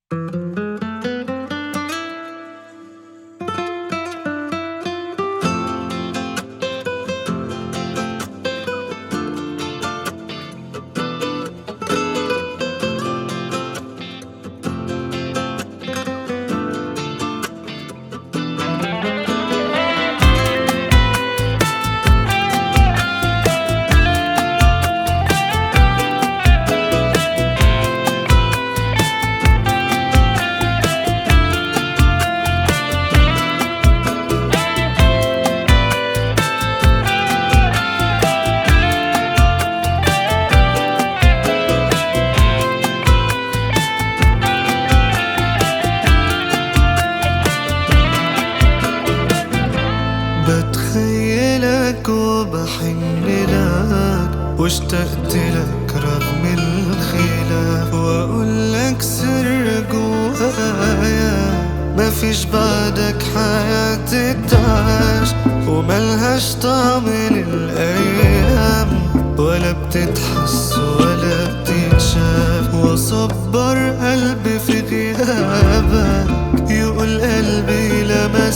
بتخيلك وبحن لك واشتقت لك رغم الخلاف واقول لك سر جوايا مفيش بعدك حياة تعاش وملهاش طعم للأيام ولا بتتحس ولا بتتشاف واصبر قلبي في غيابك يقول قلبي لا ما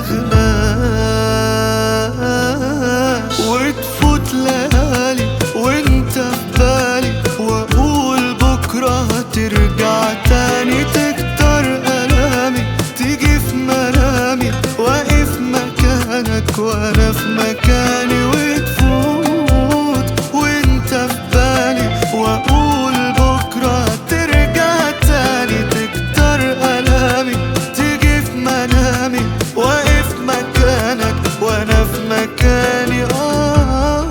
استغناش وتفوت ليالي وانت في بالي واقول بكره هترجع تاني تكتر الامي تيجي في منامي واقف مكانك وانا في مكاني وتفوت وانت في بالي واقول بكره هترجع تاني تكتر الامي تيجي في منامي واقف مكانك وانا في مكاني آه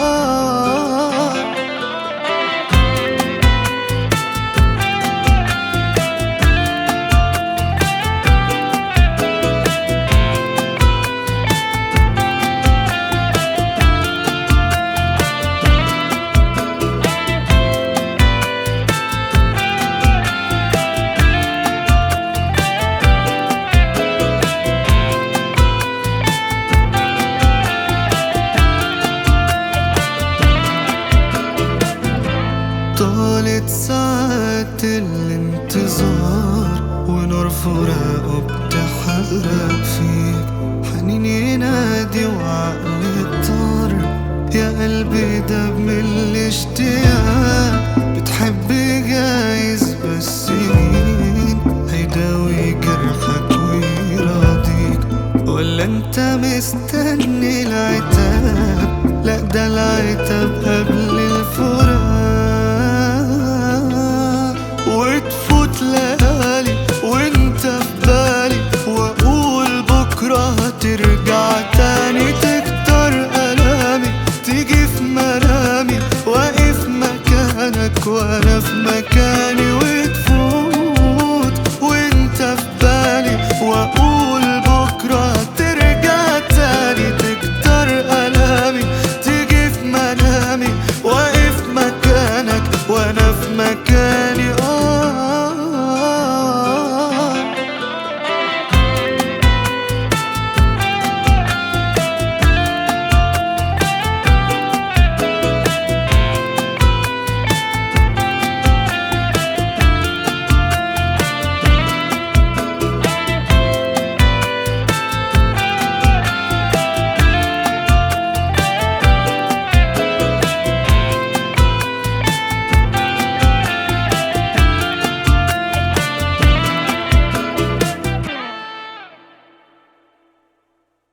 طالت ساعات الانتظار ونور فراقه بتحرق فيك حنين ينادي وعقلي طار يا قلبي ده من الاشتياق بتحب جايز بس مين هيداوي جرحك ويراضيك ولا انت مستني العتاب لا ده العتاب قبل الفراق وتفوت ليالي وانت في بالي واقول بكره هترجع تاني